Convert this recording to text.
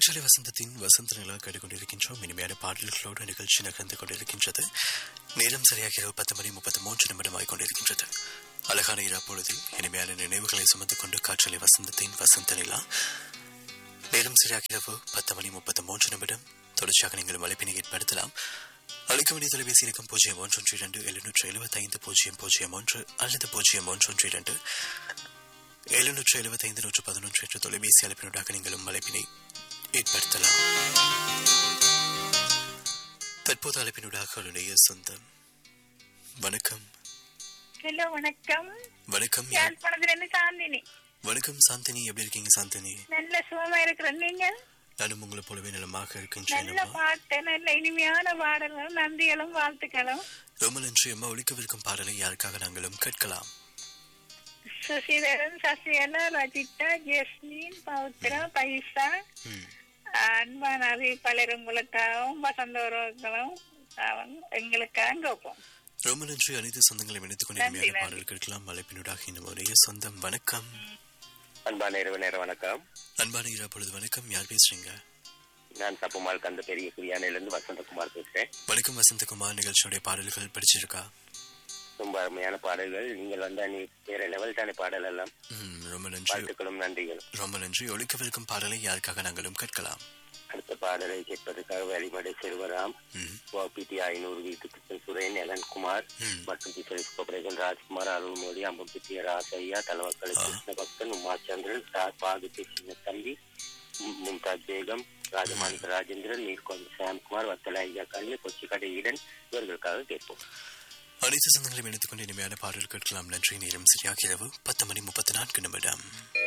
காற்றலை வசந்தத்தின் வசந்த நிலா கேட்டுக்கொண்டிருக்கின்றோம் இனிமையான பாடல்களோடு நிகழ்ச்சி நகர்ந்து கொண்டிருக்கின்றது நேரம் சரியாக இரவு பத்து மணி முப்பத்தி மூன்று நிமிடமாகிக் கொண்டிருக்கின்றது அழகான இரா பொழுதில் இனிமையான நினைவுகளை சுமந்து கொண்டு காற்றலை வசந்தத்தின் வசந்த நிலா நேரம் சரியாக இரவு பத்து மணி முப்பத்தி மூன்று நிமிடம் தொடர்ச்சியாக நீங்கள் அழைப்பினை ஏற்படுத்தலாம் அழைக்க வேண்டிய தொலைபேசி இலக்கம் பூஜ்ஜியம் ஒன்று ஒன்று இரண்டு எழுநூற்று எழுபத்தி ஐந்து பூஜ்ஜியம் பூஜ்ஜியம் ஒன்று அல்லது பூஜ்ஜியம் ஒன்று ஒன்று இரண்டு எழுநூற்று எழுபத்தி ஐந்து நூற்று பதினொன்று என்ற தொலைபேசி அழைப்பினூடாக நீங்களும் அழைப்பினை ஏற்படுத்தலாம் தற்போது அழைப்பினூடாக உடைய சொந்தம் வணக்கம் ஹலோ வணக்கம் வணக்கம் யார்? யாழ்ப்பாணத்துல இருந்து சாந்தினி வணக்கம் சாந்தினி எப்படி இருக்கீங்க சாந்தினி நல்ல சுகமா இருக்கிறேன் நீங்க நானும் உங்களை போலவே நலமாக நல்ல இருக்கின்றேன் பாட்டு நல்ல இனிமையான பாடல்கள் நன்றிகளும் வாழ்த்துக்களும் ரொம்ப நன்றி அம்மா ஒழிக்கவிருக்கும் பாடலை யாருக்காக நாங்களும் கேட்கலாம் சுசீதரன் சசிகலா ரஜிதா ஜெஸ்மின் பௌத்ரா பைசா ம். அன்பான அறிவிப்பாளர் உங்களுக்காகவும் வசந்தவர்களும் எங்களுக்காக கேட்போம் ரொம்ப நன்றி அனைத்து சொந்தங்களையும் இணைத்துக் கொண்டு நன்றி, இனிமையான நன்றி. பாடல் கேட்கலாம் அழைப்பினூடாக இன்னும் ஒரே சொந்தம் வணக்கம் அன்பான இரவு நேர வணக்கம் அன்பான இரா பொழுது வணக்கம் யார் பேசுறீங்க நான் தப்புமால் கந்த பெரிய குரியானையிலிருந்து வசந்தகுமார் பேசுறேன் வணக்கம் வசந்தகுமார் நிகழ்ச்சியுடைய பாடல்கள் படிச்சிருக்கா ரொம்ப அருமையான பாடல்கள் நீங்கள் வந்தா நீ வேற லெவல் தானே பாடல் எல்லாம் ம், ரொம்ப நன்றி வாழ்த்துக்களும் நன்றிகளும் ரொம்ப நன்றி ஒழிக்கவிருக்கும் பாடலை யாருக்காக நாங்களும் கேட்கலாம் அடுத்த பாடலை கேட்பதற்காக வழிமடை செல்வராம் ம், பிடி ஐநூறு வீட்டுக்கு சுரேன் எலன்குமார் ம். மற்றும் பிச்சரிஸ் கோபரேகன் ராஜ்குமார் அருள்மொழி அம்புத்திய ராசையா தலைவர்களை கிருஷ்ண பக்தன் உமாச்சந்திரன் ரா- பாகுத்தி சின்ன தம்பி மு- மும்தாஜ் பேகம் ராஜமாணிக்க ராஜேந்திரன் நீர்கொண்ட சாம்குமார் வத்தல ஐயா கண்ணு கொச்சிக்கடை ஈடன் இவர்களுக்காக கேட்போம் அனைத்து சொந்தங்களையும் இணைத்துக் கொண்டு இனிமையான பாடல் கேட்கலாம் நன்றி நேரம் சரியாக இரவு பத்து மணி முப்பத்தி நான்கு நிமிடம்